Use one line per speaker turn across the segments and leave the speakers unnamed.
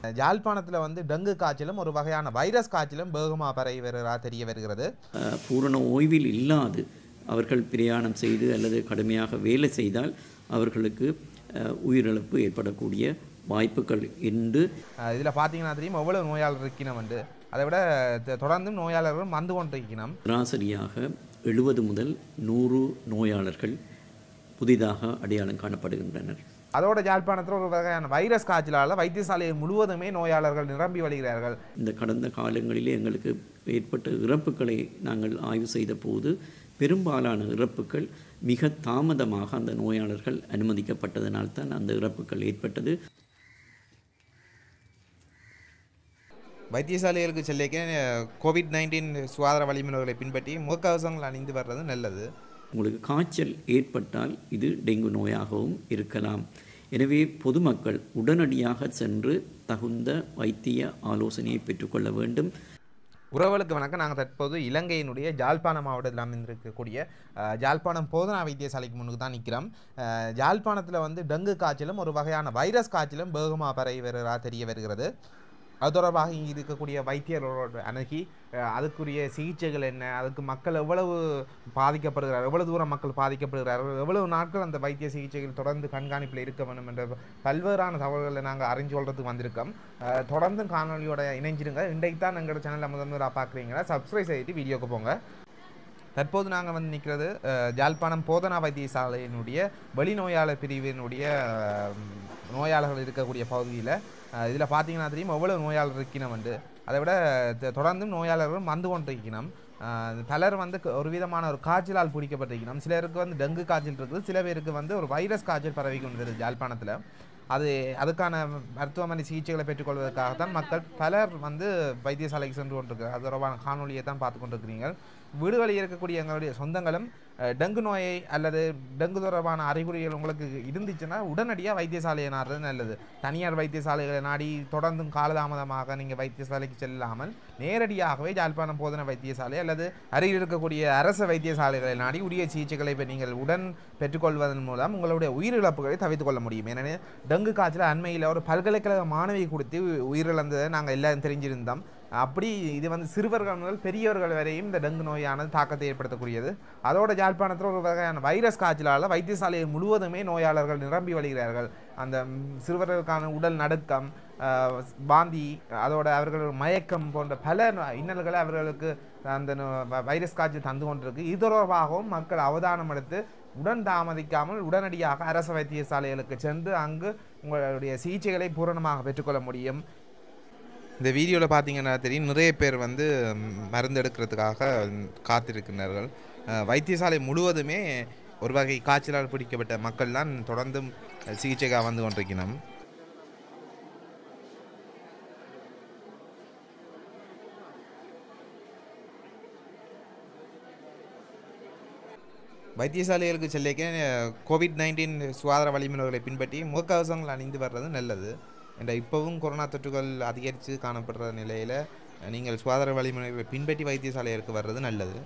யாழ்ப்பாணத்தில் வந்து டெங்கு காய்ச்சலும் ஒரு வகையான வைரஸ் காய்ச்சலும் வேகமாக பரவி வருகிறதா தெரிய வருகிறது
அஹ், பூரண ஓய்வில் இல்லாது அவர்கள் பிரயாணம் செய்து அல்லது கடுமையாக வேலை செய்தால் அவர்களுக்கு அஹ், உயிரிழப்பு ஏற்படக்கூடிய வாய்ப்புகள் என்று
இதில் பார்த்தீங்கன்னா தெரியும் எவ்வளவு நோயாளர் இருக்கணும் வந்து அதை விட த- தொடர்ந்தும் நோயாளர்கள் வந்து கொண்டு இருக்கணும்
சராசரியாக எழுபது முதல் நூறு நோயாளர்கள் புதிதாக அடையாளம் காணப்படுகின்றனர்
அதோட யாழ்ப்பாணத்தில் ஒரு வகையான வைரஸ் காய்ச்சலால் வைத்தியசாலை முழுவதுமே நோயாளர்கள் நிரம்பி வழிகிறார்கள்
இந்த கடந்த காலங்களிலே எங்களுக்கு ஏற்பட்ட இறப்புகளை நாங்கள் ஆய்வு செய்த போது பெரும்பாலான இறப்புகள் மிக தாமதமாக அந்த நோயாளர்கள் அனுமதிக்கப்பட்டதனால் தான் அந்த இறப்புகள் ஏற்பட்டது
வைத்தியசாலைகளுக்கு செல்லிக்க கோவிட் நைன்டீன் சுகாதார வழிமுறைகளை பின்பற்றி முகக்கவசங்கள் அணிந்து வர்றது நல்லது
உங்களுக்கு காய்ச்சல் ஏற்பட்டால் இது டெங்கு நோயாகவும் இருக்கலாம் எனவே பொதுமக்கள் உடனடியாக சென்று தகுந்த வைத்திய ஆலோசனையை பெற்றுக்கொள்ள வேண்டும்
உறவுகளுக்கு வணக்கம் நாங்கள் தற்போது இலங்கையினுடைய ஜாழ்ப்பாண மாவட்டத்தில் அமைந்திருக்கக்கூடிய அஹ், ஜாழ்ப்பாணம் போதனா வைத்தியசாலைக்கு முன்னுக்கு தான் நிற்கிறோம் அஹ், ஜாழ்ப்பாணத்தில் வந்து டெங்கு காய்ச்சலும் ஒரு வகையான வைரஸ் காய்ச்சலும் வேகமாக பரவி வருகிறதா தெரிய வருகிறது அது தொடர்பாக இங்கே இருக்கக்கூடிய வைத்தியர்களோட அணுகி அஹ், அதுக்குரிய சிகிச்சைகள் என்ன அதுக்கு மக்கள் எவ்வளவு பாதிக்கப்படுகிறார்கள் எவ்வளவு தூரம் மக்கள் பாதிக்கப்படுகிறார்கள் எவ்வளவு நாட்கள் அந்த வைத்திய சிகிச்சைகள் தொடர்ந்து கண்காணிப்பில் இருக்க வேண்டும் என்ற பல்வேறான தகவல்களை நாங்கள் அறிஞ்சு கொள்றதுக்கு வந்திருக்கோம் அஹ், தொடர்ந்து காணொலியோட இணைஞ்சிருங்க இன்றைக்கு தான் எங்களோட சேனலில் முதல் முதலாக பார்க்குறீங்கன்னா சப்ஸ்கிரைப் செய்துட்டு வீடியோக்கு போங்க தற்போது நாங்கள் வந்து நிற்கிறது அஹ், ஜாழ்ப்பாணம் போதனா வைத்தியசாலையினுடைய வெளிநோயாளர் பிரிவினுடைய அஹ், நோயாளர்கள் இருக்கக்கூடிய பகுதியில் இதில் பார்த்தீங்கன்னா தெரியும் எவ்வளோ நோயாளர் இருக்கணும் வந்து அதை விட த- தொடர்ந்தும் நோயாளர்கள் வந்து கொண்டு இருக்கணும் அஹ், பலர் வந்து க- ஒரு விதமான ஒரு காய்ச்சலால் பிடிக்கப்பட்டிருக்கணும் சிலருக்கு வந்து டெங்கு காய்ச்சல் இருக்குது சில பேருக்கு வந்து ஒரு வைரஸ் காய்ச்சல் பரவி கொண்டிருக்குது ஜாழ்ப்பாணத்தில் அது அதுக்கான மருத்துவமனை சிகிச்சைகளை பெற்றுக்கொள்வதற்காகத்தான் மக்கள் பலர் வந்து வைத்தியசாலைக்கு சென்று கொண்டிருக்கிறார் அது தொடர்பான காணொலியை தான் பார்த்து கொண்டிருக்கிறீங்க வீடுகளில் இருக்கக்கூடிய எங்களுடைய சொந்தங்களும் அஹ், டெங்கு நோயை அல்லது டெங்கு தொடர்பான அறிகுறிகள் உங்களுக்கு இருந்துச்சுன்னா உடனடியாக வைத்தியசாலையை நாடுறது நல்லது தனியார் வைத்தியசாலைகளை நாடி தொடர்ந்தும் காலதாமதமாக நீங்கள் வைத்தியசாலைக்கு செல்லாமல் நேரடியாகவே ஜாழ்ப்பாணம் போதன வைத்தியசாலை அல்லது அருகில் இருக்கக்கூடிய அரசு வைத்தியசாலைகளை நாடி உரிய சிகிச்சைகளை இப்ப நீங்கள் உடன் பெற்றுக்கொள்வதன் மூலம் உங்களுடைய உயிரிழப்புகளை தவிர்த்து கொள்ள முடியும் ஏனெனில் டெங்கு காய்ச்சல் அண்மையில் ஒரு பல்கலைக்கழக மாணவி கொடுத்து உயிரிழந்ததை நாங்கள் எல்லாரும் தெரிஞ்சிருந்தோம் அப்படி இது வந்து சிறுவர்கள் முதல் பெரியவர்கள் வரையும் இந்த டெங்கு நோயானது தாக்கத்தை ஏற்படுத்தக்கூடியது அதோட ஜாழ்ப்பாணத்தில் ஒரு வகையான வைரஸ் காய்ச்சலால் வைத்தியசாலையை முழுவதுமே நோயாளர்கள் நிரம்பி வழிகிறார்கள் அந்த ம், சிறுவர்களுக்கான உடல் நடுக்கம் ஆஹ், வாந்தி அதோட அவர்கள் மயக்கம் போன்ற பல நோ- இன்னல்களை அவர்களுக்கு அந்த நோ- வ- வைரஸ் காய்ச்சல் தந்து கொண்டிருக்கு இது தொடர்பாகவும் மக்கள் அவதானம் எடுத்து உடன் தாமதிக்காமல் உடனடியாக அரசு வைத்தியசாலைகளுக்கு சென்று அங்கு உங்களுடைய சிகிச்சைகளை பூரணமாக பெற்றுக்கொள்ள முடியும் இந்த வீடியோவில் பார்த்தீங்கன்னா தெரியும் நிறைய பேர் வந்து ம், மருந்து எடுக்கிறதுக்காக ம், காத்திருக்கிறார்கள் அஹ், வைத்தியசாலை முழுவதுமே ஒரு வகை காய்ச்சலால் பிடிக்கப்பட்ட மக்கள் தான் தொடர்ந்தும் அஹ், சிகிச்சைக்காக வந்து கொண்டிருக்கணும் வைத்தியசாலைகளுக்கு செல்லிக்க கோவிட் நைன்டீன் சுகாதார வழிமுறைகளை பின்பற்றி முகக்கவசங்கள் அணிந்து வர்றது நல்லது என்ற இப்போவும் கொரோனா தொற்றுகள் அதிகரித்து காணப்படுற நிலையில் நீங்கள் சுகாதார வழிமுறைகளை பின்பற்றி வைத்தியசாலைகளுக்கு வர்றது நல்லது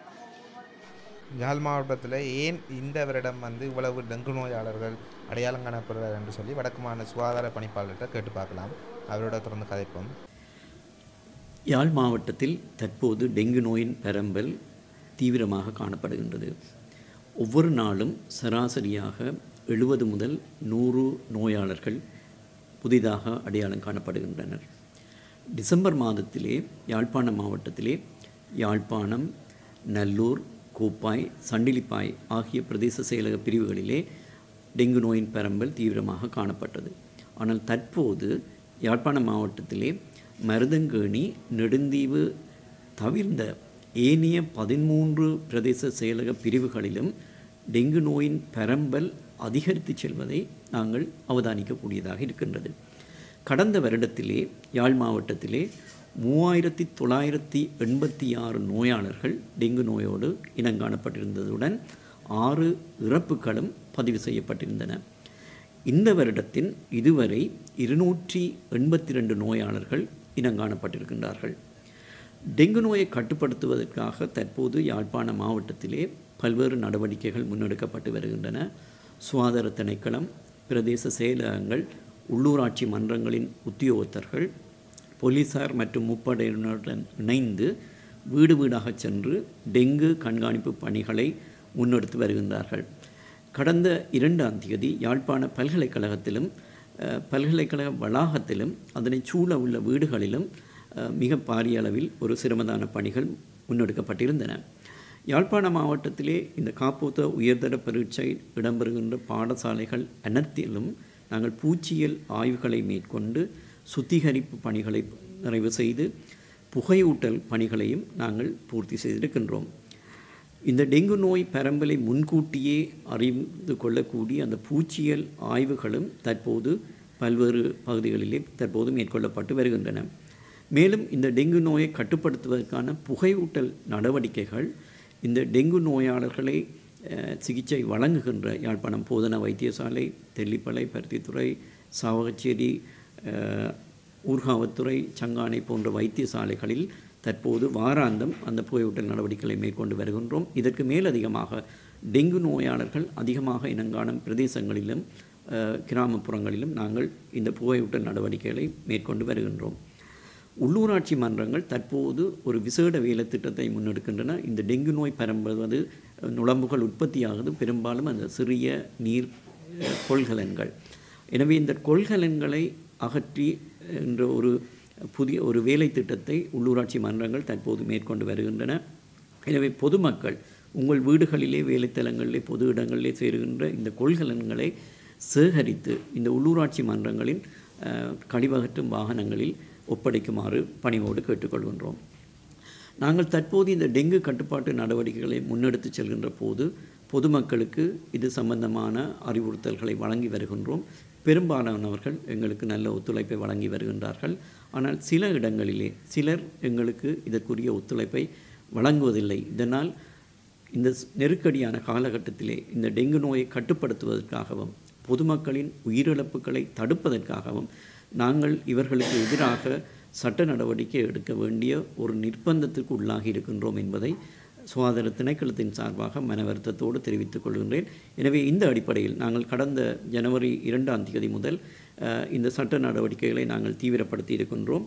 யாழ் மாவட்டத்தில் ஏன் இந்த வருடம் வந்து இவ்வளவு டெங்கு நோயாளர்கள் அடையாளம் காணப்படுறார் என்று சொல்லி வடக்கு மாநில சுகாதார பணிப்பாளர்கிட்ட கேட்டு பார்க்கலாம் அவரோட தொடர்ந்து கதைப்போம்
யாழ் மாவட்டத்தில் தற்போது டெங்கு நோயின் பரம்பல் தீவிரமாக காணப்படுகின்றது ஒவ்வொரு நாளும் சராசரியாக எழுபது முதல் நூறு நோயாளர்கள் புதிதாக அடையாளம் காணப்படுகின்றனர் டிசம்பர் மாதத்திலே யாழ்ப்பாண மாவட்டத்திலே யாழ்ப்பாணம் நல்லூர் கோப்பாய் சண்டிலிப்பாய் ஆகிய பிரதேச செயலக பிரிவுகளிலே டெங்கு நோயின் பரம்பல் தீவிரமாக காணப்பட்டது ஆனால் தற்போது யாழ்ப்பாண மாவட்டத்திலே மருதங்கேணி நெடுந்தீவு தவிர்ந்த ஏனைய பதிமூன்று பிரதேச செயலக பிரிவுகளிலும் டெங்கு நோயின் பரம்பல் அதிகரித்து செல்வதை நாங்கள் அவதானிக்கக்கூடியதாக இருக்கின்றது கடந்த வருடத்திலே யாழ் மாவட்டத்திலே மூவாயிரத்தி தொள்ளாயிரத்தி எண்பத்தி ஆறு நோயாளர்கள் டெங்கு நோயோடு இனங்காணப்பட்டிருந்ததுடன் ஆறு இறப்புகளும் பதிவு செய்யப்பட்டிருந்தன இந்த வருடத்தின் இதுவரை இருநூற்றி எண்பத்தி ரெண்டு நோயாளர்கள் இனங்காணப்பட்டிருக்கின்றார்கள் டெங்கு நோயை கட்டுப்படுத்துவதற்காக தற்போது யாழ்ப்பாண மாவட்டத்திலே பல்வேறு நடவடிக்கைகள் முன்னெடுக்கப்பட்டு வருகின்றன சுகாதார திணைக்களம் பிரதேச செயலகங்கள் உள்ளூராட்சி மன்றங்களின் உத்தியோகத்தர்கள் போலீசார் மற்றும் முப்படையினருடன் இணைந்து வீடு வீடாக சென்று டெங்கு கண்காணிப்பு பணிகளை முன்னெடுத்து வருகின்றார்கள் கடந்த இரண்டாம் தேதி யாழ்ப்பாண பல்கலைக்கழகத்திலும் அஹ், பல்கலைக்கழக வளாகத்திலும் அதனை சூழ உள்ள வீடுகளிலும் அஹ், மிக பாரிய அளவில் ஒரு சிரமதான பணிகள் முன்னெடுக்கப்பட்டிருந்தன யாழ்ப்பாண மாவட்டத்திலே இந்த காப்போத்த உயர்தர பரீட்சை இடம்பெறுகின்ற பாடசாலைகள் அனைத்திலும் நாங்கள் பூச்சியியல் ஆய்வுகளை மேற்கொண்டு சுத்திகரிப்பு பணிகளை நிறைவு செய்து புகையூட்டல் பணிகளையும் நாங்கள் பூர்த்தி செய்திருக்கின்றோம் இந்த டெங்கு நோய் பரம்பலை முன்கூட்டியே அறிந்து கொள்ளக்கூடிய அந்த பூச்சியல் ஆய்வுகளும் தற்போது பல்வேறு பகுதிகளிலே தற்போது மேற்கொள்ளப்பட்டு வருகின்றன மேலும் இந்த டெங்கு நோயை கட்டுப்படுத்துவதற்கான புகையூட்டல் நடவடிக்கைகள் இந்த டெங்கு நோயாளர்களை அஹ், சிகிச்சை வழங்குகின்ற யாழ்ப்பாணம் போதனா வைத்தியசாலை தெல்லிப்பளை பருத்தித்துறை சாவகச்சேரி அஹ், ஊர்காவத்துறை சங்கானை போன்ற வைத்தியசாலைகளில் தற்போது வாராந்தம் அந்த புகையூட்டல் நடவடிக்கைகளை மேற்கொண்டு வருகின்றோம் இதற்கு மேலதிகமாக டெங்கு நோயாளர்கள் அதிகமாக இனங்காணும் பிரதேசங்களிலும் அஹ், கிராமப்புறங்களிலும் நாங்கள் இந்த புகையூட்டல் நடவடிக்கைகளை மேற்கொண்டு வருகின்றோம் உள்ளூராட்சி மன்றங்கள் தற்போது ஒரு விசேட வேலை திட்டத்தை முன்னெடுக்கின்றன இந்த டெங்கு நோய் பரம்புவது அஹ், நுளம்புகள் உற்பத்தியாகுது பெரும்பாலும் அந்த சிறிய நீர் அஹ், கொள்கலன்கள் எனவே இந்த கொள்கலன்களை அகற்றி என்ற ஒரு புதிய ஒரு வேலை திட்டத்தை உள்ளூராட்சி மன்றங்கள் தற்போது மேற்கொண்டு வருகின்றன எனவே பொதுமக்கள் உங்கள் வீடுகளிலே வேலைத்தலங்களிலே பொது இடங்களிலே சேருகின்ற இந்த கொள்கலன்களை சேகரித்து இந்த உள்ளூராட்சி மன்றங்களின் அஹ், கழிவகற்றும் வாகனங்களில் ஒப்படைக்குமாறு பணிவோடு கேட்டுக்கொள்கின்றோம் நாங்கள் தற்போது இந்த டெங்கு கட்டுப்பாட்டு நடவடிக்கைகளை முன்னெடுத்து செல்கின்ற போது பொதுமக்களுக்கு இது சம்பந்தமான அறிவுறுத்தல்களை வழங்கி வருகின்றோம் பெரும்பாலானவர்கள் எங்களுக்கு நல்ல ஒத்துழைப்பை வழங்கி வருகின்றார்கள் ஆனால் சில இடங்களிலே சிலர் எங்களுக்கு இதற்குரிய ஒத்துழைப்பை வழங்குவதில்லை இதனால் இந்த ஸ்- நெருக்கடியான காலகட்டத்திலே இந்த டெங்கு நோயை கட்டுப்படுத்துவதற்காகவும் பொதுமக்களின் உயிரிழப்புகளை தடுப்பதற்காகவும் நாங்கள் இவர்களுக்கு எதிராக சட்ட நடவடிக்கை எடுக்க வேண்டிய ஒரு நிர்பந்தத்திற்கு உள்ளாகி இருக்கின்றோம் என்பதை சுகாதார திணைக்களத்தின் சார்பாக மன வருத்தத்தோடு தெரிவித்துக் கொள்கின்றேன் எனவே இந்த அடிப்படையில் நாங்கள் கடந்த ஜனவரி இரண்டாம் தேதி முதல் அஹ், இந்த சட்ட நடவடிக்கைகளை நாங்கள் தீவிரப்படுத்தி இருக்கின்றோம்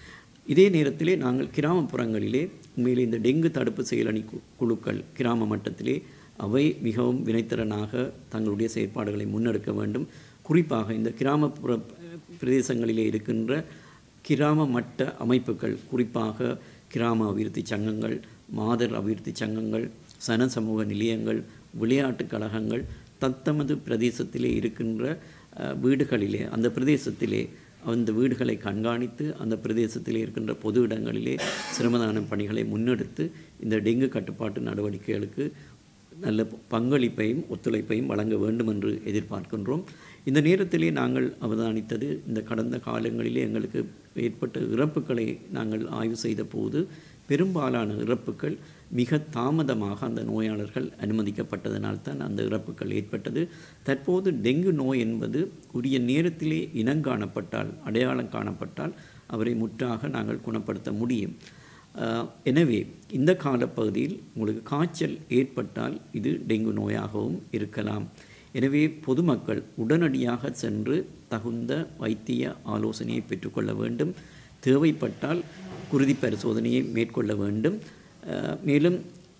இதே நேரத்திலே நாங்கள் கிராமப்புறங்களிலே உண்மையிலே இந்த டெங்கு தடுப்பு செயலணி கு- குழுக்கள் கிராம மட்டத்திலே அவை மிகவும் வினைத்திறனாக தங்களுடைய செயற்பாடுகளை முன்னெடுக்க வேண்டும் குறிப்பாக இந்த கிராமப்புற அஹ், பிரதேசங்களிலே இருக்கின்ற கிராம மட்ட அமைப்புகள் குறிப்பாக கிராம அபிவிருத்தி சங்கங்கள் மாதர் அபிவிருத்தி சங்கங்கள் சன சமூக நிலையங்கள் விளையாட்டுக் கழகங்கள் தத்தமது பிரதேசத்திலே இருக்கின்ற அஹ், வீடுகளிலே அந்த பிரதேசத்திலே அந்த வீடுகளை கண்காணித்து அந்த பிரதேசத்திலே இருக்கின்ற பொது இடங்களிலே சிரமதான பணிகளை முன்னெடுத்து இந்த டெங்கு கட்டுப்பாட்டு நடவடிக்கைகளுக்கு நல்ல பங்களிப்பையும் ஒத்துழைப்பையும் வழங்க வேண்டும் என்று எதிர்பார்க்கின்றோம் இந்த நேரத்திலே நாங்கள் அவதானித்தது இந்த கடந்த காலங்களிலே எங்களுக்கு ஏற்பட்ட இறப்புகளை நாங்கள் ஆய்வு செய்த போது பெரும்பாலான இறப்புகள் மிக தாமதமாக அந்த நோயாளர்கள் அனுமதிக்கப்பட்டதனால் தான் அந்த இறப்புகள் ஏற்பட்டது தற்போது டெங்கு நோய் என்பது உரிய நேரத்திலே இனங்காணப்பட்டால் அடையாளம் காணப்பட்டால் அவரை முற்றாக நாங்கள் குணப்படுத்த முடியும் ஆஹ் எனவே இந்த காலப்பகுதியில் உங்களுக்கு காய்ச்சல் ஏற்பட்டால் இது டெங்கு நோயாகவும் இருக்கலாம் எனவே பொதுமக்கள் உடனடியாக சென்று தகுந்த வைத்திய ஆலோசனையை பெற்றுக்கொள்ள வேண்டும் தேவைப்பட்டால் குருதி பரிசோதனையை மேற்கொள்ள வேண்டும் ஆஹ் மேலும்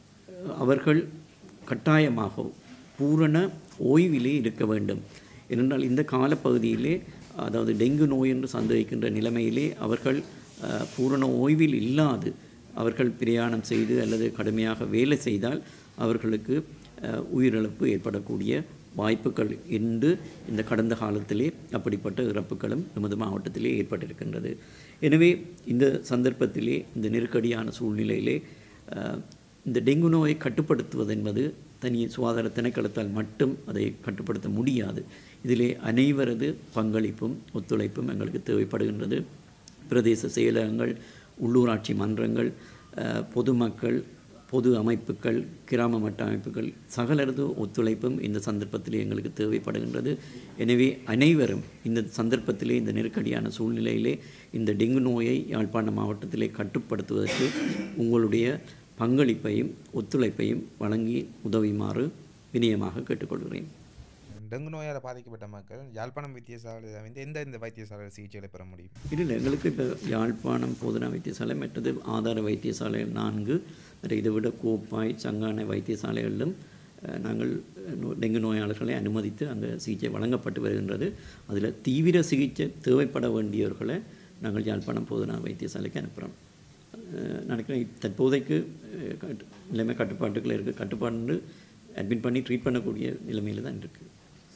அவர்கள் கட்டாயமாக பூரண ஓய்விலே இருக்க வேண்டும் ஏனென்றால் இந்த காலப்பகுதியிலே அதாவது டெங்கு நோய் என்று சந்தேகிக்கின்ற நிலைமையிலே அவர்கள் அஹ், பூரண ஓய்வில் இல்லாது அவர்கள் பிரயாணம் செய்து அல்லது கடுமையாக வேலை செய்தால் அவர்களுக்கு அஹ், உயிரிழப்பு ஏற்படக்கூடிய வாய்ப்புகள் என்று இந்த கடந்த காலத்திலே அப்படிப்பட்ட இறப்புகளும் எமது மாவட்டத்திலே ஏற்பட்டிருக்கின்றது எனவே இந்த சந்தர்ப்பத்திலே இந்த நெருக்கடியான சூழ்நிலையிலே அஹ், இந்த டெங்கு நோயை கட்டுப்படுத்துவது என்பது தனி சுகாதார திணைக்களத்தால் மட்டும் அதை கட்டுப்படுத்த முடியாது இதிலே அனைவரது பங்களிப்பும் ஒத்துழைப்பும் எங்களுக்கு தேவைப்படுகின்றது பிரதேச செயலகங்கள் உள்ளூராட்சி மன்றங்கள் அஹ், பொதுமக்கள் பொது அமைப்புகள் கிராம மட்ட அமைப்புகள் சகலரது ஒத்துழைப்பும் இந்த சந்தர்ப்பத்திலே எங்களுக்கு தேவைப்படுகின்றது எனவே அனைவரும் இந்த சந்தர்ப்பத்திலே இந்த நெருக்கடியான சூழ்நிலையிலே இந்த டெங்கு நோயை யாழ்ப்பாண மாவட்டத்திலே கட்டுப்படுத்துவதற்கு உங்களுடைய பங்களிப்பையும் ஒத்துழைப்பையும் வழங்கி உதவுமாறு வினயமாக கேட்டுக்கொள்கிறேன்
டெங்கு நோயால் பாதிக்கப்பட்ட மக்கள் யாழ்ப்பாணம் வைத்தியசாலையில் வந்து எந்த எந்த வைத்தியசாலையில் சிகிச்சைகளை பெற முடியும்
இல்லை எங்களுக்கு இப்போ யாழ்ப்பாணம் போதனா வைத்தியசாலை மற்றது ஆதார வைத்தியசாலை நான்கு மற்ற இதை விட கோப்பாய் சங்கானை வைத்தியசாலைகளிலும் அஹ், நாங்கள் நோ- டெங்கு நோயாளர்களை அனுமதித்து அங்கே சிகிச்சை வழங்கப்பட்டு வருகின்றது அதில் தீவிர சிகிச்சை தேவைப்பட வேண்டியவர்களை நாங்கள் யாழ்ப்பாணம் போதனா வைத்தியசாலைக்கு அனுப்புகிறோம் நினைக்கிறேன் தற்போதைக்கு அஹ், கட்டு நிலைமை கட்டுப்பாட்டுக்குள்ளே இருக்குது கட்டுப்பாடு அட்மிட் பண்ணி ட்ரீட் பண்ணக்கூடிய நிலைமையில் தான் இருக்குது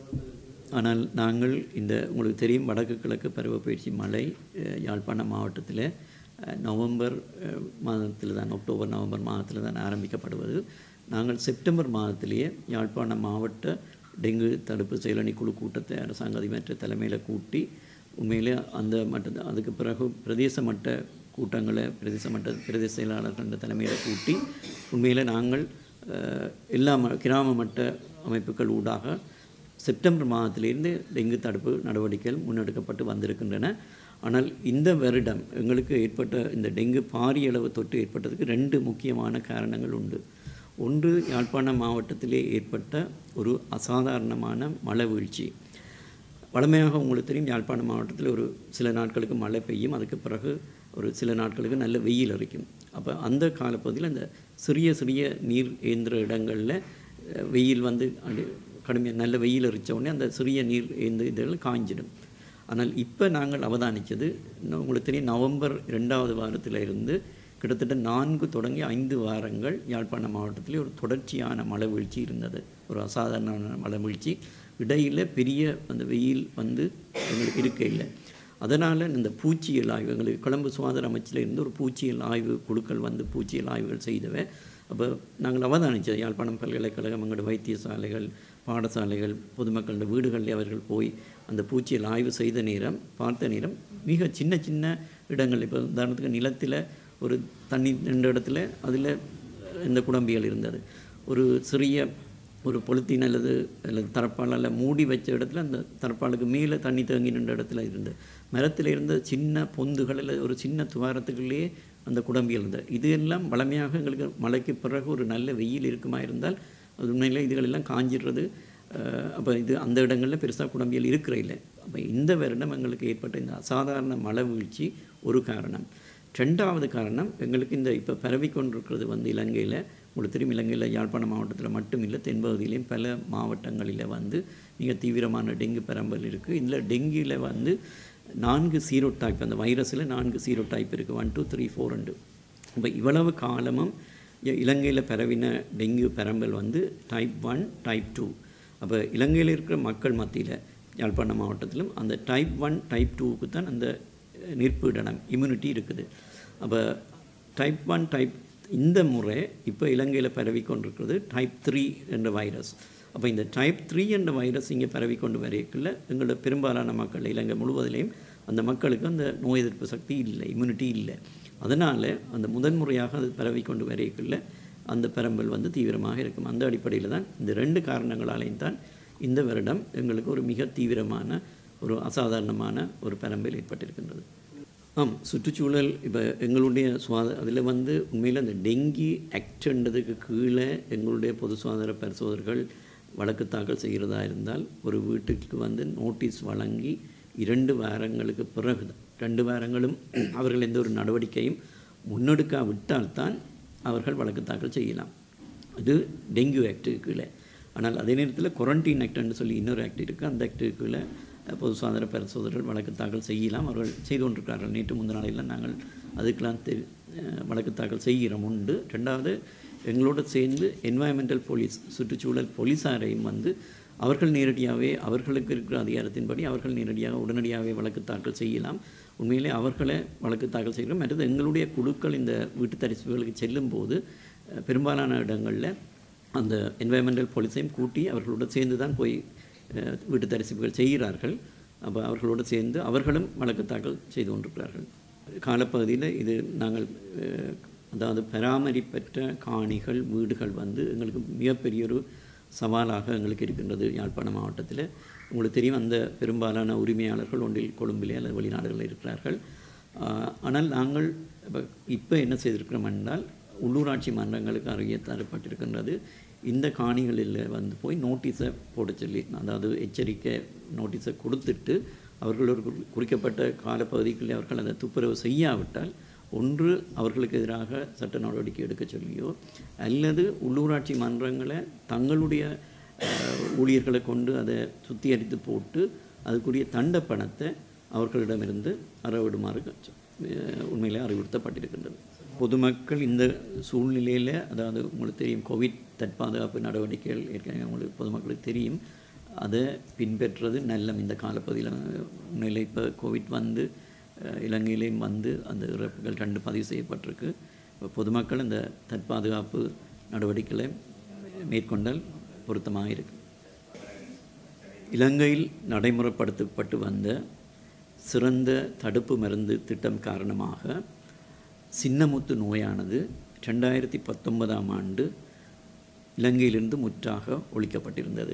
ஆனால் நாங்கள் இந்த உங்களுக்கு தெரியும் வடக்கு கிழக்கு பருவப்பயிற்சி மழை அஹ், யாழ்ப்பாணம் மாவட்டத்தில் அஹ், நவம்பர் மாதத்தில் தான் அக்டோபர் நவம்பர் மாதத்தில் தான் ஆரம்பிக்கப்படுவது நாங்கள் செப்டம்பர் மாதத்திலேயே யாழ்ப்பாணம் மாவட்ட டெங்கு தடுப்பு செயலணி குழு கூட்டத்தை அரசாங்க அதிபற்ற தலைமையில் கூட்டி உண்மையிலே அந்த மட்ட அதுக்கு பிறகு பிரதேச மட்ட கூட்டங்களை பிரதேச மட்ட பிரதேச செயலாளர்கள் தலைமையில் கூட்டி உண்மையிலே நாங்கள் அஹ், எல்லா ம கிராம மட்ட அமைப்புகள் ஊடாக செப்டம்பர் மாதத்திலிருந்து டெங்கு தடுப்பு நடவடிக்கைகள் முன்னெடுக்கப்பட்டு வந்திருக்கின்றன ஆனால் இந்த வருடம் எங்களுக்கு ஏற்பட்ட இந்த டெங்கு பாரிய அளவு தொற்று ஏற்பட்டதுக்கு ரெண்டு முக்கியமான காரணங்கள் உண்டு ஒன்று யாழ்ப்பாணம் மாவட்டத்திலே ஏற்பட்ட ஒரு அசாதாரணமான மழை வீழ்ச்சி வழமையாக உங்களுக்கு தெரியும் யாழ்ப்பாணம் மாவட்டத்தில் ஒரு சில நாட்களுக்கு மழை பெய்யும் அதுக்கு பிறகு ஒரு சில நாட்களுக்கு நல்ல வெயில் அரைக்கும் அப்போ அந்த காலப்பகுதியில் அந்த சிறிய சிறிய நீர் ஏந்திர இடங்களில் அஹ், வெயில் வந்து அது கடுமையாக நல்ல வெயில் அரிச்ச உடனே அந்த சிறிய நீர் ஏந்த இதழ்கள் காய்ஞ்சிடும் ஆனால் இப்போ நாங்கள் அவதானித்தது இன்னும் உங்களுக்கு தெரியும் நவம்பர் ரெண்டாவது வாரத்தில் இருந்து கிட்டத்தட்ட நான்கு தொடங்கி ஐந்து வாரங்கள் யாழ்ப்பாணம் மாவட்டத்திலே ஒரு தொடர்ச்சியான மழை வீழ்ச்சி இருந்தது ஒரு அசாதாரணமான மழை வீழ்ச்சி இடையில் பெரிய அந்த வெயில் வந்து எங்களுக்கு இருக்க இல்லை அதனால் இந்த பூச்சியல் ஆய்வு எங்களுக்கு கொழம்பு சுகாதார அமைச்சில் இருந்து ஒரு பூச்சியல் ஆய்வு குழுக்கள் வந்து பூச்சியல் ஆய்வுகள் செய்தவை அப்போ நாங்கள் அவதானித்தது யாழ்ப்பாணம் பல்கலைக்கழகம் எங்களோட வைத்தியசாலைகள் பாடசாலைகள் பொதுமக்களோட வீடுகளில் அவர்கள் போய் அந்த பூச்சியல் ஆய்வு செய்த நேரம் பார்த்த நேரம் மிக சின்ன சின்ன இடங்கள் இப்போ உதாரணத்துக்கு நிலத்தில் ஒரு தண்ணி ரெண்டு இடத்துல அதில் இந்த குடம்பிகள் இருந்தது ஒரு சிறிய ஒரு பொலித்தீன் அல்லது அல்லது தரப்பால் அல்ல மூடி வச்ச இடத்துல அந்த தரப்பாலுக்கு மேலே தண்ணி தேங்கி நின்ற இடத்துல இருந்தது மரத்தில் இருந்த சின்ன பொந்துகள் அல்லது ஒரு சின்ன துவாரத்துக்குள்ளேயே அந்த குடம்பிகள் இருந்தது இது எல்லாம் வளமையாக எங்களுக்கு மழைக்கு பிறகு ஒரு நல்ல வெயில் இருக்குமா இருந்தால் அது உண்மையில் இதுகளெல்லாம் காஞ்சிடுறது அப்போ இது அந்த இடங்களில் பெருசாக குடம்பியல் இருக்கிற இல்லை அப்போ இந்த வருடம் எங்களுக்கு ஏற்பட்ட இந்த அசாதாரண மழை வீழ்ச்சி ஒரு காரணம் ரெண்டாவது காரணம் எங்களுக்கு இந்த இப்போ பரவிக்கொண்டிருக்கிறது வந்து இலங்கையில் உங்களுக்கு தெரியும் இலங்கையில் யாழ்ப்பாணம் மாவட்டத்தில் மட்டும் இல்லை தென்பகுதியிலையும் பல மாவட்டங்களில் வந்து மிக தீவிரமான டெங்கு பரம்பல் இருக்குது இதில் டெங்கியில் வந்து நான்கு சீரோ டைப் அந்த வைரஸில் நான்கு சீரோ டைப் இருக்குது ஒன் டூ த்ரீ ஃபோர் ரெண்டு இப்போ இவ்வளவு காலமும் இ- இலங்கையில் பரவின டெங்கு பரம்பல் வந்து டைப் ஒன் டைப் டூ அப்போ இலங்கையில் இருக்கிற மக்கள் மத்தியில் யாழ்ப்பாணம் மாவட்டத்திலும் அந்த டைப் ஒன் டைப் டூவுக்கு தான் அந்த அஹ், நிற்புடனம் இம்யூனிட்டி இருக்குது அப்போ டைப் ஒன் டைப் இந்த முறை இப்போ இலங்கையில் பரவி கொண்டிருக்கிறது டைப் த்ரீ என்ற வைரஸ் அப்போ இந்த டைப் த்ரீ என்ற வைரஸ் இங்கே பரவி கொண்டு வரைக்குள்ள எங்களோட பெரும்பாலான மக்கள் இலங்கை முழுவதிலையும் அந்த மக்களுக்கு அந்த நோய் எதிர்ப்பு சக்தி இல்லை இம்யூனிட்டி இல்லை அதனால் அந்த முதன்முறையாக அது பரவி கொண்டு வரைக்குள்ள அந்த பரம்பல் வந்து தீவிரமாக இருக்கும் அந்த அடிப்படையில் தான் இந்த ரெண்டு காரணங்களாலையும் தான் இந்த வருடம் எங்களுக்கு ஒரு மிக தீவிரமான ஒரு அசாதாரணமான ஒரு பரம்பல் ஏற்பட்டிருக்கின்றது ஆம் சுற்றுச்சூழல் இப்போ எங்களுடைய சுவாத அதில் வந்து உண்மையில் அந்த டெங்கி ஆக்ட்ன்றதுக்கு கீழே எங்களுடைய பொது சுகாதார பரிசோதகர்கள் வழக்கு தாக்கல் செய்கிறதா இருந்தால் ஒரு வீட்டுக்கு வந்து நோட்டீஸ் வழங்கி இரண்டு வாரங்களுக்கு பிறகு தான் ரெண்டு வாரங்களும் அவர்கள் எந்த ஒரு நடவடிக்கையும் முன்னெடுக்காவிட்டால்தான் அவர்கள் வழக்கு தாக்கல் செய்யலாம் இது டெங்கு ஆக்டுக்கு கீழே ஆனால் அதே நேரத்தில் குவாரண்டைன் ஆக்ட்னு சொல்லி இன்னொரு ஆக்ட் இருக்குது அந்த ஆக்டுக்கு கீழே அஹ், பொது சுகாதார பரிசோதகர்கள் வழக்கு தாக்கல் செய்யலாம் அவர்கள் செய்து கொண்டிருக்கிறார்கள் நேற்று முந்தின நாளையில் நாங்கள் அதுக்கெல்லாம் தெ அஹ், வழக்கு தாக்கல் செய்கிறோம் உண்டு ரெண்டாவது எங்களோட சேர்ந்து என்வாயன்மெண்டல் போலீஸ் சுற்றுச்சூழல் போலீஸாரையும் வந்து அவர்கள் நேரடியாகவே அவர்களுக்கு இருக்கிற அதிகாரத்தின்படி அவர்கள் நேரடியாக உடனடியாகவே வழக்கு தாக்கல் செய்யலாம் உண்மையிலே அவர்களை வழக்கு தாக்கல் செய்கிறோம் மற்றது எங்களுடைய குழுக்கள் இந்த வீட்டு தரிசுகளுக்கு செல்லும்போது அஹ், பெரும்பாலான இடங்களில் அந்த என்வாயன்மெண்டல் போலீஸையும் கூட்டி அவர்களோட சேர்ந்து தான் போய் அஹ், வீட்டு தரிசிப்புகள் செய்கிறார்கள் அப்போ அவர்களோடு சேர்ந்து அவர்களும் வழக்கு தாக்கல் செய்து கொண்டிருக்கிறார்கள் காலப்பகுதியில் இது நாங்கள் அஹ், அதாவது பராமரிப்பற்ற காணிகள் வீடுகள் வந்து எங்களுக்கு மிகப்பெரிய ஒரு சவாலாக எங்களுக்கு இருக்கின்றது யாழ்ப்பாணம் மாவட்டத்தில் உங்களுக்கு தெரியும் அந்த பெரும்பாலான உரிமையாளர்கள் ஒன்றில் கொழும்பிலே அல்லது வெளிநாடுகளில் இருக்கிறார்கள் ஆஹ், ஆனால் நாங்கள் இப்போ இப்போ என்ன செய்திருக்கிறோம் என்றால் உள்ளூராட்சி மன்றங்களுக்கு அருகே தரப்பட்டிருக்கின்றது இந்த காணிகளில் வந்து போய் நோட்டீஸை போட சொல்லி அதாவது எச்சரிக்கை நோட்டீஸை கொடுத்துட்டு அவர்கள் ஒரு குறி- குறிக்கப்பட்ட காலப்பகுதிக்குள்ளே அவர்கள் அதை துப்புரவு செய்யாவிட்டால் ஒன்று அவர்களுக்கு எதிராக சட்ட நடவடிக்கை எடுக்க சொல்லியோ அல்லது உள்ளூராட்சி மன்றங்களை தங்களுடைய அஹ், ஊழியர்களை கொண்டு அதை சுத்திகரித்து போட்டு அதுக்குரிய தண்ட பணத்தை அவர்களிடமிருந்து அறவிடுமாறு அஹ், உண்மையிலே அறிவுறுத்தப்பட்டிருக்கின்றது பொதுமக்கள் இந்த சூழ்நிலையில் அதாவது உங்களுக்கு தெரியும் கோவிட் தற்பாதுகாப்பு நடவடிக்கைகள் ஏற்கனவே உங்களுக்கு பொதுமக்களுக்கு தெரியும் அதை பின்பற்றுறது நல்லம் இந்த காலப்பகுதியில் உண்மையிலே இப்போ கோவிட் வந்து அஹ், இலங்கையிலேயும் வந்து அந்த இறப்புகள் ரெண்டு பதிவு செய்யப்பட்டிருக்கு இப்போ பொதுமக்கள் இந்த தற்பாதுகாப்பு நடவடிக்கைகளை மேற்கொண்டால் பொருத்தமாக இருக்கு இலங்கையில் நடைமுறைப்படுத்தப்பட்டு வந்த சிறந்த தடுப்பு மருந்து திட்டம் காரணமாக சின்னமுத்து நோயானது ரெண்டாயிரத்தி பத்தொன்பதாம் ஆண்டு இலங்கையிலிருந்து முற்றாக ஒழிக்கப்பட்டிருந்தது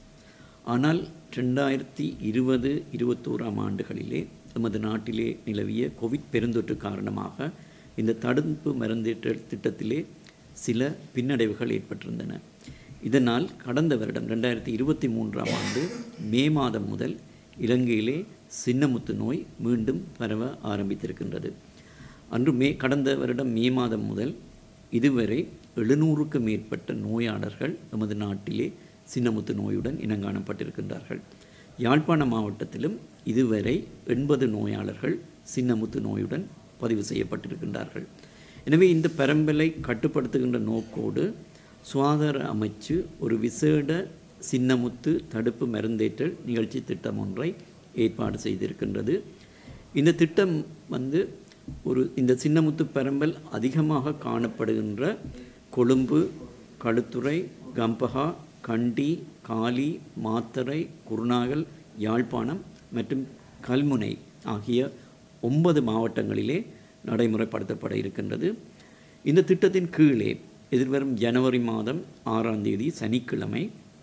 ஆனால் ரெண்டாயிரத்தி இருபது இருபத்தோராம் ஆண்டுகளிலே எமது நாட்டிலே நிலவிய கோவிட் பெருந்தொற்று காரணமாக இந்த தடுப்பு மருந்தேற்ற திட்டத்திலே சில பின்னடைவுகள் ஏற்பட்டிருந்தன இதனால் கடந்த வருடம் ரெண்டாயிரத்தி இருபத்தி மூன்றாம் ஆண்டு மே மாதம் முதல் இலங்கையிலே சின்னமுத்து நோய் மீண்டும் பரவ ஆரம்பித்திருக்கின்றது அன்று மே கடந்த வருடம் மே மாதம் முதல் இதுவரை எழுநூறுக்கு மேற்பட்ட நோயாளர்கள் நமது நாட்டிலே சின்னமுத்து நோயுடன் இனங்காணப்பட்டிருக்கின்றார்கள் யாழ்ப்பாண மாவட்டத்திலும் இதுவரை எண்பது நோயாளர்கள் சின்னமுத்து நோயுடன் பதிவு செய்யப்பட்டிருக்கின்றார்கள் எனவே இந்த பரம்பலை கட்டுப்படுத்துகின்ற நோக்கோடு சுகாதார அமைச்சு ஒரு விசேட சின்னமுத்து தடுப்பு மருந்தேற்றல் நிகழ்ச்சி திட்டம் ஒன்றை ஏற்பாடு செய்திருக்கின்றது இந்த திட்டம் வந்து ஒரு இந்த சின்னமுத்து பரம்பல் அதிகமாக காணப்படுகின்ற கொழும்பு களுத்துறை கம்பஹா கண்டி காலி மாத்தறை குருநாகல் யாழ்ப்பாணம் மற்றும் கல்முனை ஆகிய ஒன்பது மாவட்டங்களிலே நடைமுறைப்படுத்தப்பட இருக்கின்றது இந்த திட்டத்தின் கீழே எதிர்வரும் ஜனவரி மாதம் ஆறாம் தேதி சனிக்கிழமை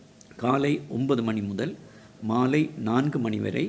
காலை ஒன்பது மணி முதல் மாலை நான்கு மணி வரை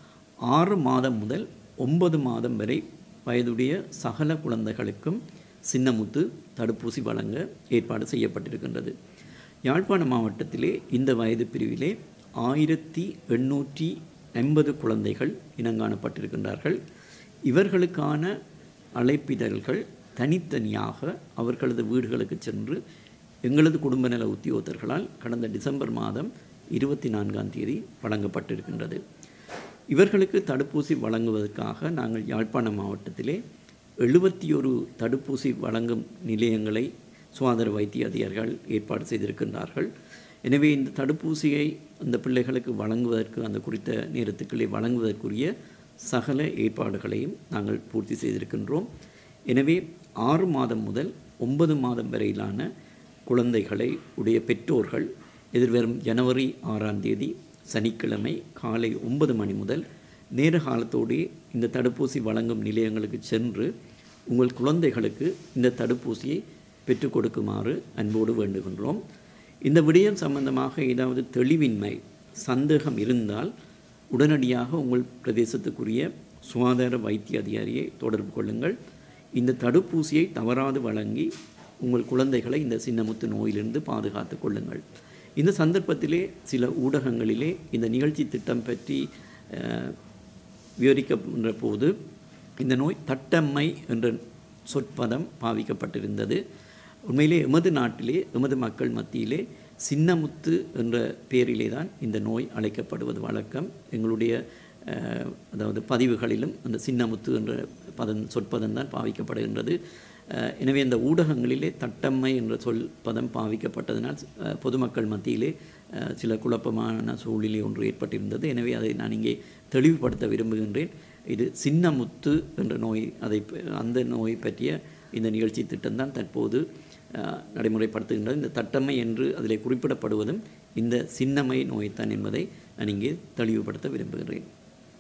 ஆறு மாதம் முதல் ஒன்பது மாதம் வரை வயதுடைய சகல குழந்தைகளுக்கும் சின்னமுத்து தடுப்பூசி வழங்க ஏற்பாடு செய்யப்பட்டிருக்கின்றது யாழ்ப்பாண மாவட்டத்திலே இந்த வயது பிரிவிலே ஆயிரத்தி எண்ணூற்றி எண்பது குழந்தைகள் இனங்காணப்பட்டிருக்கின்றார்கள் இவர்களுக்கான அழைப்பிதழ்கள் தனித்தனியாக அவர்களது வீடுகளுக்கு சென்று எங்களது குடும்ப நல உத்தியோகத்தர்களால் கடந்த டிசம்பர் மாதம் இருபத்தி நான்காம் தேதி வழங்கப்பட்டிருக்கின்றது இவர்களுக்கு தடுப்பூசி வழங்குவதற்காக நாங்கள் யாழ்ப்பாண மாவட்டத்திலே எழுபத்தி ஒரு தடுப்பூசி வழங்கும் நிலையங்களை சுகாதார வைத்திய அதிகாரிகள் ஏற்பாடு செய்திருக்கின்றார்கள் எனவே இந்த தடுப்பூசியை அந்த பிள்ளைகளுக்கு வழங்குவதற்கு அந்த குறித்த நேரத்துக்குள்ளே வழங்குவதற்குரிய சகல ஏற்பாடுகளையும் நாங்கள் பூர்த்தி செய்திருக்கின்றோம் எனவே ஆறு மாதம் முதல் ஒன்பது மாதம் வரையிலான குழந்தைகளை உடைய பெற்றோர்கள் எதிர்வரும் ஜனவரி ஆறாம் தேதி சனிக்கிழமை காலை ஒன்பது மணி முதல் நேர காலத்தோடே இந்த தடுப்பூசி வழங்கும் நிலையங்களுக்கு சென்று உங்கள் குழந்தைகளுக்கு இந்த தடுப்பூசியை பெற்றுக் கொடுக்குமாறு அன்போடு வேண்டுகின்றோம் இந்த விடயம் சம்பந்தமாக ஏதாவது தெளிவின்மை சந்தேகம் இருந்தால் உடனடியாக உங்கள் பிரதேசத்துக்குரிய சுகாதார வைத்திய அதிகாரியை தொடர்பு கொள்ளுங்கள் இந்த தடுப்பூசியை தவறாது வழங்கி உங்கள் குழந்தைகளை இந்த சின்னமுத்து நோயிலிருந்து பாதுகாத்து கொள்ளுங்கள் இந்த சந்தர்ப்பத்திலே சில ஊடகங்களிலே இந்த நிகழ்ச்சி திட்டம் பற்றி அஹ், விவரிக்கின்ற போது இந்த நோய் தட்டம்மை என்ற சொற்பதம் பாவிக்கப்பட்டிருந்தது உண்மையிலே எமது நாட்டிலே எமது மக்கள் மத்தியிலே சின்னமுத்து என்ற பெயரிலே தான் இந்த நோய் அழைக்கப்படுவது வழக்கம் எங்களுடைய அஹ், அதாவது பதிவுகளிலும் அந்த சின்னமுத்து என்ற பதம் சொற்பதம் தான் பாவிக்கப்படுகின்றது அஹ், எனவே இந்த ஊடகங்களிலே தட்டம்மை என்ற சொல் பதம் பாவிக்கப்பட்டதனால் அஹ், பொதுமக்கள் மத்தியிலே அஹ், சில குழப்பமான சூழ்நிலை ஒன்று ஏற்பட்டிருந்தது எனவே அதை நான் இங்கே தெளிவுபடுத்த விரும்புகின்றேன் இது சின்னமுத்து என்ற நோய் அதை ப- அந்த நோய் பற்றிய இந்த நிகழ்ச்சி திட்டம்தான் தற்போது அஹ், நடைமுறைப்படுத்துகின்றது இந்த தட்டம்மை என்று அதிலே குறிப்பிடப்படுவதும் இந்த சின்னமை நோய்தான் என்பதை நான் இங்கே தெளிவுபடுத்த விரும்புகிறேன்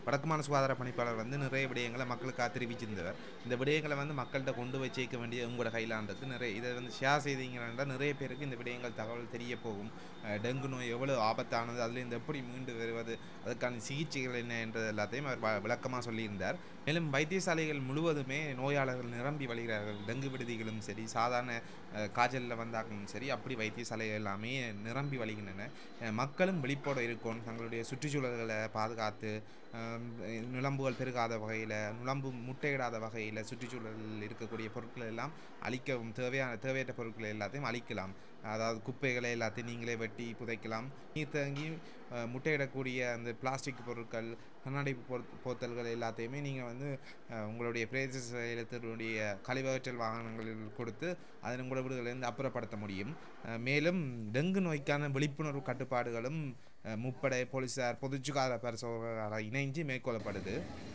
வடக்குமான சுகாதார பணிப்பாளர் வந்து நிறைய விடயங்களை மக்களுக்கு தெரிவிச்சிருந்தவர் இந்த விடயங்களை வந்து மக்கள்கிட்ட கொண்டு போய் சேர்க்க வேண்டிய உங்களோட கையிலான்றது நிறைய இதை வந்து ஷேர் செய்தீங்கன்னா நிறைய பேருக்கு இந்த விடயங்கள் தகவல் தெரிய போகும் அஹ் டெங்கு நோய் எவ்வளோ ஆபத்தானது அதில் இந்த எப்படி மீண்டு வருவது அதுக்கான சிகிச்சைகள் என்ன என்றது எல்லாத்தையும் அவர் வ- விளக்கமாக சொல்லியிருந்தார் மேலும் வைத்தியசாலைகள் முழுவதுமே நோயாளர்கள் நிரம்பி வழிகிறார்கள் டெங்கு விடுதிகளும் சரி சாதாரண அஹ், காய்ச்சலில் வந்தாலும் சரி அப்படி வைத்தியசாலைகள் எல்லாமே நிரம்பி வழிகின்றன அஹ், மக்களும் விழிப்போடு இருக்கணும் தங்களுடைய சுற்றுச்சூழல்களை பாதுகாத்து அஹ், நுளம்புகள் பெருகாத வகையில் நுளம்பு முட்டையிடாத வகையில் சுற்றுச்சூழலில் இருக்கக்கூடிய பொருட்கள் எல்லாம் அழிக்கவும் தேவையான தேவையற்ற பொருட்களை எல்லாத்தையும் அழிக்கலாம் அதாவது குப்பைகளை எல்லாத்தையும் நீங்களே வெட்டி புதைக்கலாம் நீர் தேங்கி அஹ், முட்டையிடக்கூடிய அந்த பிளாஸ்டிக் பொருட்கள் கண்ணாடி பொருத் போத்தல்கள் எல்லாத்தையுமே நீங்கள் வந்து அஹ், உங்களுடைய பிரேத செயலத்தினுடைய கழிவகற்றல் வாகனங்களில் கொடுத்து அதன் உங்களோட வீடுகளிலிருந்து அப்புறப்படுத்த முடியும் அஹ், மேலும் டெங்கு நோய்க்கான விழிப்புணர்வு கட்டுப்பாடுகளும் அஹ், முப்படை போலீசார் பொதுச்சுகாதார பரிசோதனை இணைஞ்சு மேற்கொள்ளப்படுது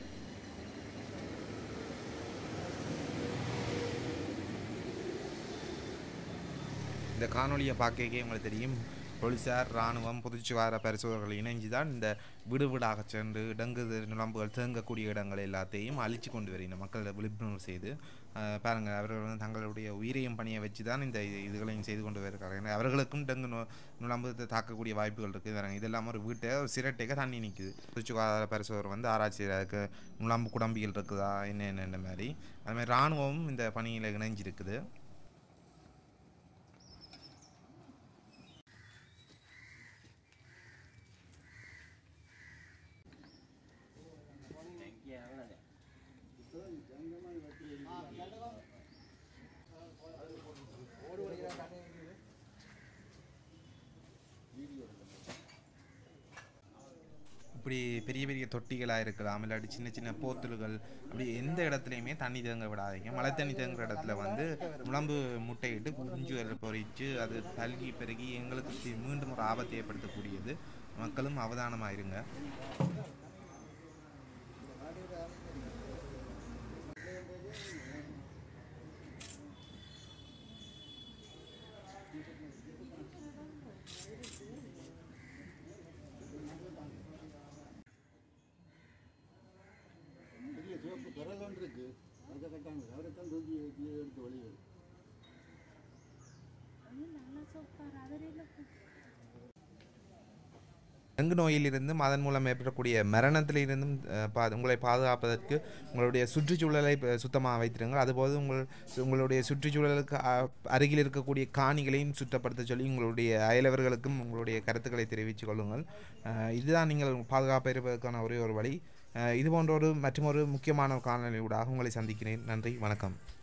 இந்த காணொலியை பார்க்கவே உங்களுக்கு தெரியும் போலீசார் இராணுவம் பொதுச்சுகாதார பரிசோதனைகள் இணைஞ்சு தான் இந்த வீடு வீடாக சென்று டெங்கு நுழம்புகள் தேங்கக்கூடிய இடங்கள் எல்லாத்தையும் அழிச்சு கொண்டு வருகின்ற மக்களை விழிப்புணர்வு செய்து அஹ், பாருங்க அவர்கள் வந்து தங்களுடைய உயிரையும் பணியை வச்சு தான் இந்த இது- இதுகளையும் செய்து கொண்டு வருகிறார்கள் ஏன்னா அவர்களுக்கும் டெங்கு நு நுழம்பு த- தாக்கக்கூடிய வாய்ப்புகள் இருக்குது பாருங்க இதெல்லாம் ஒரு வீட்டை ஒரு சிரட்டைக்கு தண்ணி நிற்குது பொதுச்சுகாதார பரிசோதனை வந்து ஆராய்ச்சி இருக்கு நுழம்பு குடம்பிகள் இருக்குதா என்ன என்னென்ன மாதிரி அது மாதிரி இராணுவமும் இந்த பணியில் இணைஞ்சிருக்குது இப்படி பெரிய பெரிய தொட்டிகளாக இருக்கலாம் இல்லாட்டி சின்ன சின்ன போத்தல்கள் அப்படி எந்த இடத்துலையுமே தண்ணி தேங்க விடாதீங்க மழை தண்ணி தேங்குற இடத்துல வந்து நுழம்பு முட்டையிட்டு குஞ்சுகள் பொறிச்சு அது தள்ளி பெருகி எங்களுக்கு தி- மீண்டும் ஒரு ஆபத்தை ஏற்படுத்தக்கூடியது மக்களும் அவதானமாக இருங்க
பெரிய சிவப்பு பிறகு ஒன்று இருக்கு அதை கட்டாங்க அவரை தான் தூக்கி கீழே எடுத்து வெளியே
டெங்கு நோயிலிருந்தும் அதன் மூலம் ஏற்படக்கூடிய மரணத்திலிருந்தும் அஹ், பா உங்களை பாதுகாப்பதற்கு உங்களுடைய சுற்றுச்சூழலை ப- சுத்தமாக வைத்திருங்கள் அதுபோது உங்கள் உங்களுடைய சுற்றுச்சூழலுக்கு அ- அருகில் இருக்கக்கூடிய காணிகளையும் சுத்தப்படுத்த சொல்லி உங்களுடைய அயலவர்களுக்கும் உங்களுடைய கருத்துக்களை தெரிவித்துக் கொள்ளுங்கள் அஹ், இதுதான் நீங்கள் பாதுகாப்பாக இருப்பதற்கான ஒரே ஒரு வழி அஹ், இது போன்ற ஒரு மற்றும் ஒரு முக்கியமான காணொலியூடாக உங்களை சந்திக்கிறேன் நன்றி வணக்கம்